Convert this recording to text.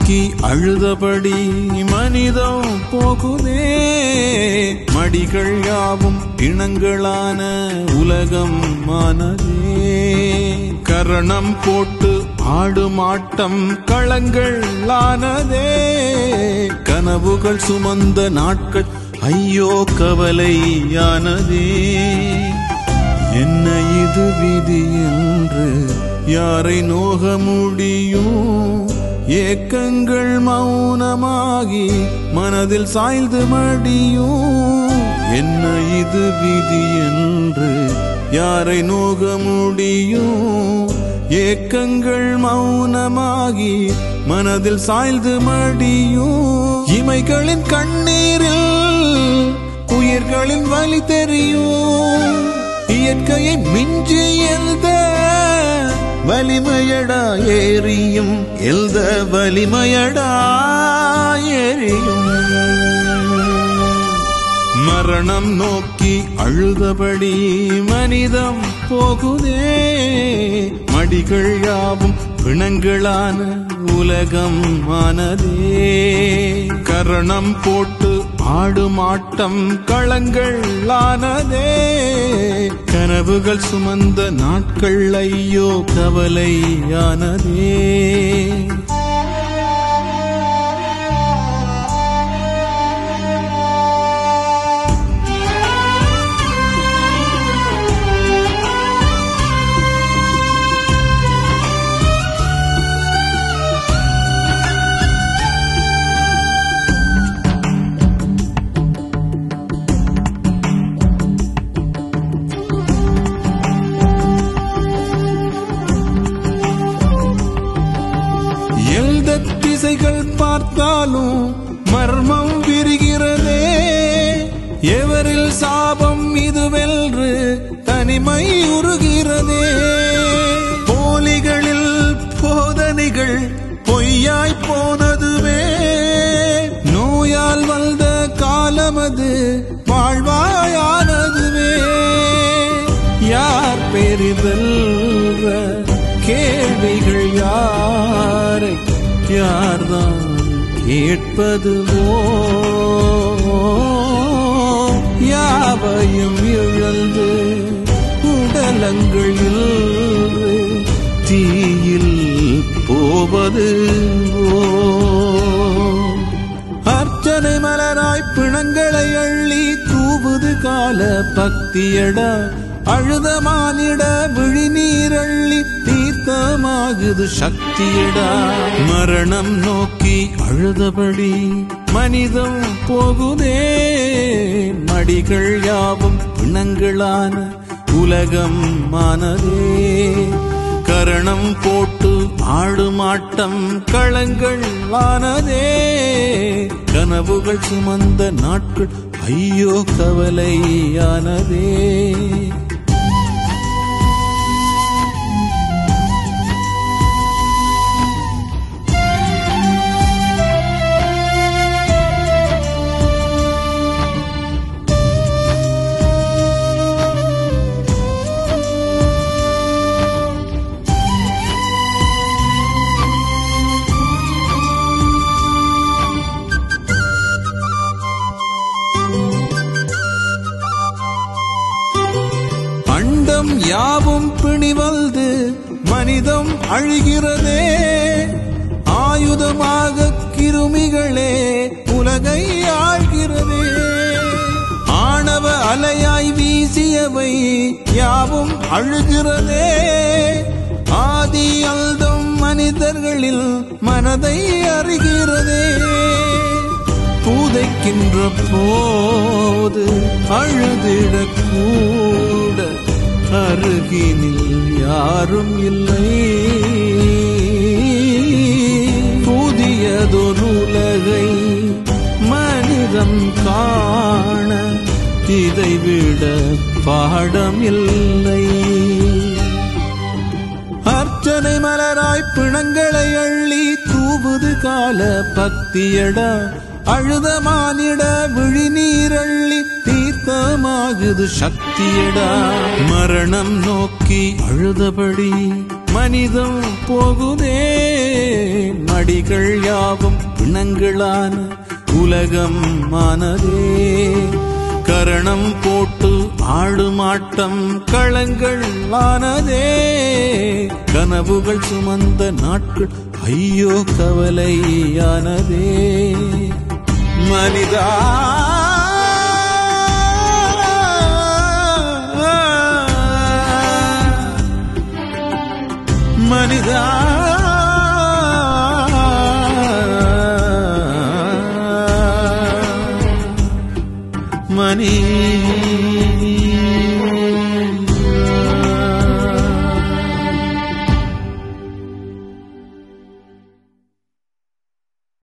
நோக்கி அழுதபடி மனிதம் போகுதே மடிகள் யாவும் இனங்களான உலகம் ஆனதே கரணம் போட்டு ஆடுமாட்டம் களங்கள் ஆனதே கனவுகள் சுமந்த நாட்கள் ஐயோ கவலையானதே என்ன இது விதி என்று யாரை நோக முடியும் ஏக்கங்கள் மௌனமாகி மனதில் சாய்ந்து மடியும் என்ன இது விதி என்று யாரை நோக முடியும் ஏக்கங்கள் மௌனமாகி மனதில் சாய்ந்து மடியும் இமைகளின் கண்ணீரில் உயிர்களின் வலி தெரியும் இயற்கையை மிஞ்சி எழுத வலிமையடா ஏறியும் எழுத வலிமையடா ஏறியும் மரணம் நோக்கி அழுதபடி மனிதம் போகுதே மடிகள் யாவும் பிணங்களான உலகம் ஆனதே கரணம் போட்டு ஆடுமாட்டம் களங்கள் ஆனதே கனவுகள் சுமந்த நாட்கள் ஐயோ கவலையானதே எந்த திசைகள் பார்த்தாலும் மர்மம் விரிகிறதே எவரில் சாபம் இதுவென்று தனிமை உருகிறதே போலிகளில் போதனைகள் பொய்யாய் போனதுவே நோயால் வந்த காலமது வாழ்வாயானதுவே யார் பெரிதல்ற கேள்விகள் யாரை யார்தான் கேட்பதுவோ யாவையும் இழந்து உடலங்கள் இல்று தீயில் போவது அர்ச்சனை மலராய் பிணங்களை அள்ளி தூவுது கால பக்தியடா அழுத மானிட விழிநீரள்ளி தீர்த்தமாகுது சக்தியடா மரணம் நோக்கி அழுதபடி மனிதம் போகுதே மடிகள் யாவும் பிணங்களான உலகம் ஆனதே கரணம் போட்டு ஆடுமாட்டம் களங்கள் ஆனதே கனவுகள் சுமந்த நாட்கள் ஐயோ கவலையானதே அண்டம் யாவும் பிணிவல்து மனிதம் அழுகிறதே ஆயுதமாக கிருமிகளே உலகை ஆழ்கிறதே ஆணவ அலையாய் வீசியவை யாவும் அழுகிறதே ஆதி அல்தம் மனிதர்களில் மனதை அறிகிறதே பூதைக்கின்ற போது அழுதிடக் கூட அருகினில் யாரும் இல்லை புதியதொரு உலகை மனிதம் காண இதைவிட பாடம் இல்லை அர்ச்சனை மலராய் பிணங்களை அள்ளி தூவுது கால பக்தியடா அழுத மானிட விழிநீரள்ளி தீர்த்தமாகுது சக்தியடா மரணம் நோக்கி அழுதபடி மனிதம் போகுதே மடிகள் யாவும் பிணங்களான உலகம் ஆனதே கரணம் போட்டு ஆடுமாட்டம் களங்கள் ஆனதே கனவுகள் சுமந்த நாட்கள் ஐயோ கவலையானதே மனிதா மனிதா மணி